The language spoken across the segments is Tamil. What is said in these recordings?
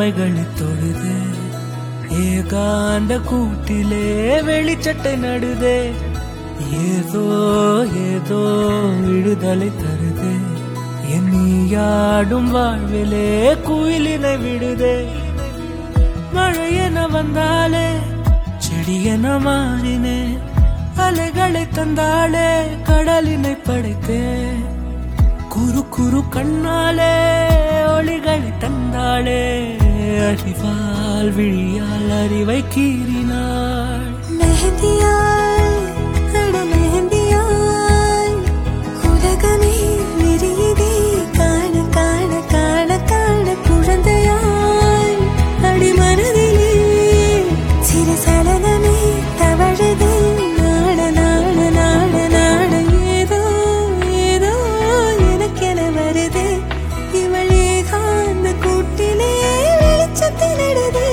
இமைகளை தொழுதே ஏகாந்த கூட்டிலே வெளிச்சட்டை நடுதே ஏதோ ஏதோ விடுதலை தருதே என் நீயாடும் வாழ்விலே குயிலினை விடுதே மழை என வந்தாலே செடி என மாறினே அலைகளை தந்தாளே கடலினை படைத்தே குறு குறு கண்ணாலே ஒளிகளை தந்தாளே அறிவால் விழியால் அறிவை கீறினாள் மெஹந்தியாய் அட மெஹந்தியாய் உலகமே விரியுதே காண காண காண காண குழந்தையாய் அடி மனதிலே சிறு சலனமே தவழுதே நாட நாட நாட நாட ஏதோ ஏதோ எனக்கென வருதே இவள் ஏகாந்த கூட்டிலே வெளிச்சத்தினிடுதே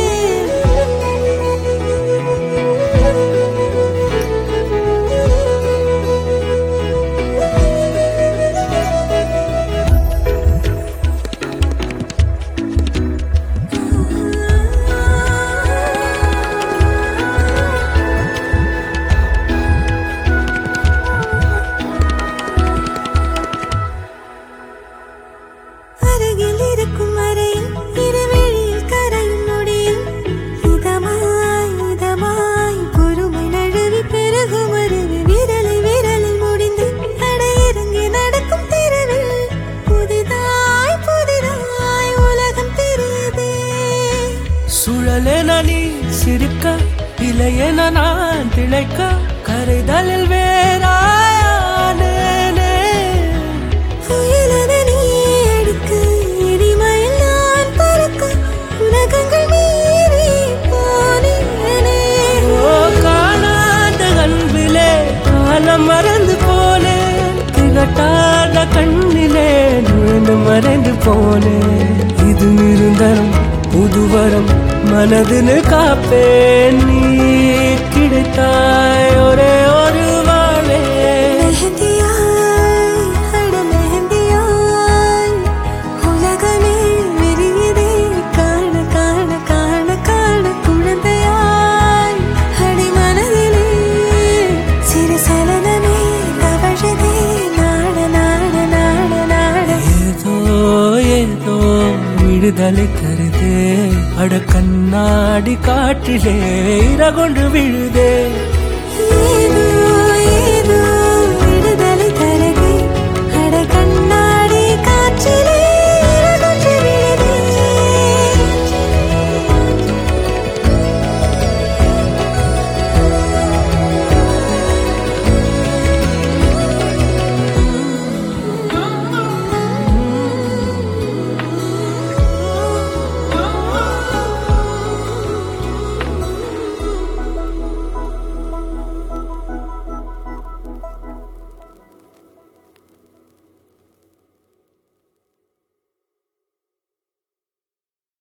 அருகில் இருக்கும் அறையில் இருவெளியில் கரையும் நொடியில் இதமாய் இதமாய் பொறுமை நழுவி பெருகும் அருவி விரலை விரலில் முடிந்து அடையிறங்கி நடக்கும் தெருவில் புதிதாய் புதிதாய் உலகம் தெரியுதே சுழலென நீ சிரிக்க இலையென நான் திளைக்க கரைதலில் வேறாயானேனே புயலென நீ அடிக்க இனிமையில் நான் பறக்க உலகங்கள் மீறி போனேனே ஓ காணாத அன்பிலே காலம் மறந்து போனேன் திகட்டாத கண்ணிலே நுழைந்து மறைந்து போனேன் இது நிரந்தரம் புதுவரம் மனதில் காப்பேன் நீ கிடைத்தாய் ஒரே ஒரு வாழே மெஹந்தியாய் அட மெஹந்தியாய் உலகமே விரியுதே காண காண காண காண குழந்தையாய் அடி மனதிலே சிறு சலனமே தவழுதே நாட நாட நாட நாட ஏதோ ஏதோ விடுதலை தருதே அட கண்ணாடி காற்றிலே இரகொண்டு விழுதே ஏதோ ஏதோ